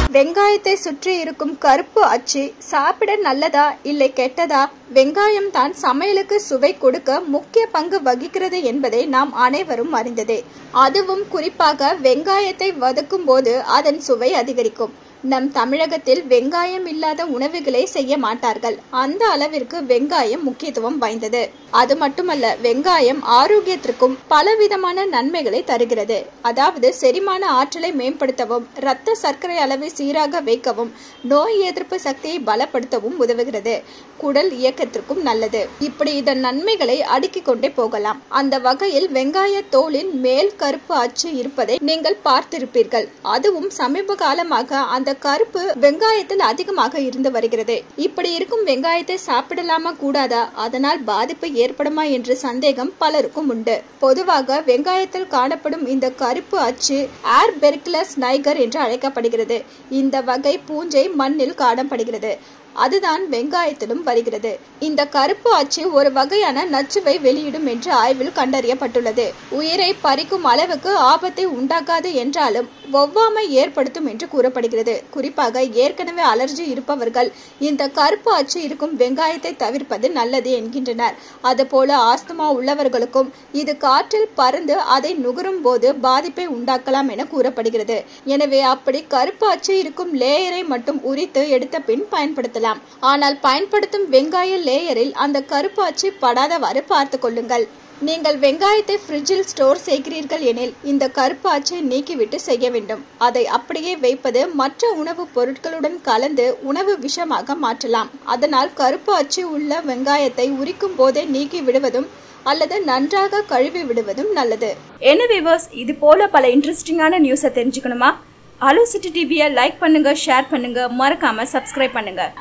வெங்காயத்தை சுற்றி இருக்கும் கருப்பு அச்சு சாப்பிட நல்லதா இல்லை கெட்டதா வெங்காயம் தான் சமையலுக்கு சுவை கொடுக்க முக்கிய பங்கு வகிக்கிறது என்பதை நாம் அனைவரும் அறிந்ததே அதுவும் குறிப்பாக வெங்காயத்தை வதக்கும் போது அதன் சுவை அதிகரிக்கும் நம் தமிழகத்தில் வெங்காயம் இல்லாத உணவுகளை செய்ய மாட்டார்கள் அந்த அளவிற்கு வெங்காயம் முக்கியத்துவம் வாய்ந்தது அது மட்டுமல்ல வெங்காயம் ஆரோக்கியத்திற்கும் பலவிதமான நன்மைகளை தருகிறது அதாவது செரிமான ஆற்றலை மேம்படுத்தவும் இரத்த சர்க்கரை அளவை சீராக வைக்கவும் நோய் எதிர்ப்பு சக்தியை பலப்படுத்தவும் உதவுகிறது குடல் இயக்கத்திற்கும் நல்லது இப்படி இதன் நன்மைகளை அடுக்கிக் கொண்டே போகலாம் அந்த வகையில் வெங்காய தோலின் மேல் கருப்பு அச்சு இருப்பதை நீங்கள் பார்த்திருப்பீர்கள் அதுவும் சமீப காலமாக அந்த கருப்பு வெங்காயத்தில் அதிகமாக இருந்து வருகிறது இப்படி இருக்கும் வெங்காயத்தை சாப்பிடலாமா கூடாதா அதனால் பாதிப்பு ஏற்படுமா என்ற சந்தேகம் பலருக்கும் உண்டு பொதுவாக வெங்காயத்தில் காணப்படும் இந்த கருப்பு அச்சு ஏர் பெர்குலஸ் நைகர் என்று அழைக்கப்படுகிறது இந்த வகை பூஞ்சை மண்ணில் காணப்படுகிறது அதுதான் வெங்காயத்திலும் வருகிறது இந்த கருப்பு அச்சு ஒரு வகையான நச்சுவை வெளியிடும் என்று ஆய்வில் கண்டறியப்பட்டுள்ளது உயிரை பறிக்கும் அளவுக்கு ஆபத்தை உண்டாக்காது என்றாலும் ஒவ்வாமை ஏற்படுத்தும் என்று கூறப்படுகிறது குறிப்பாக ஏற்கனவே அலர்ஜி இருப்பவர்கள் இந்த கருப்பு அச்சு இருக்கும் வெங்காயத்தை தவிர்ப்பது நல்லது என்கின்றனர் அதுபோல ஆஸ்துமா உள்ளவர்களுக்கும் இது காற்றில் பறந்து அதை நுகரும் போது பாதிப்பை உண்டாக்கலாம் என கூறப்படுகிறது எனவே அப்படி கருப்பு அச்சு இருக்கும் லேயரை மட்டும் உரித்து எடுத்த பின் பயன்படுத்தலாம் ஆனால் பயன்படுத்தும் வெங்காய லேயரில் அந்த கருப்பு அச்சு படாதவாறு பார்த்து கொள்ளுங்கள் நீங்கள் வெங்காயத்தை ஃப்ரிட்ஜில் ஸ்டோர் செய்கிறீர்கள் எனில் இந்த கருப்பு அச்சை நீக்கிவிட்டு செய்ய வேண்டும் அதை அப்படியே வைப்பது மற்ற உணவுப் பொருட்களுடன் கலந்து உணவு விஷமாக மாற்றலாம் அதனால் கருப்பு அச்சு உள்ள வெங்காயத்தை உரிக்கும் போதே நீக்கி விடுவதும் அல்லது நன்றாக கழுவி விடுவதும் நல்லது என்ன விவர்ஸ் இது போல பல இன்ட்ரெஸ்டிங்கான நியூஸை தெரிஞ்சுக்கணுமா அலோ சிட்டி டிவியை லைக் பண்ணுங்க ஷேர் பண்ணுங்க மறக்காம சப்ஸ்கிரைப் பண்ணுங்க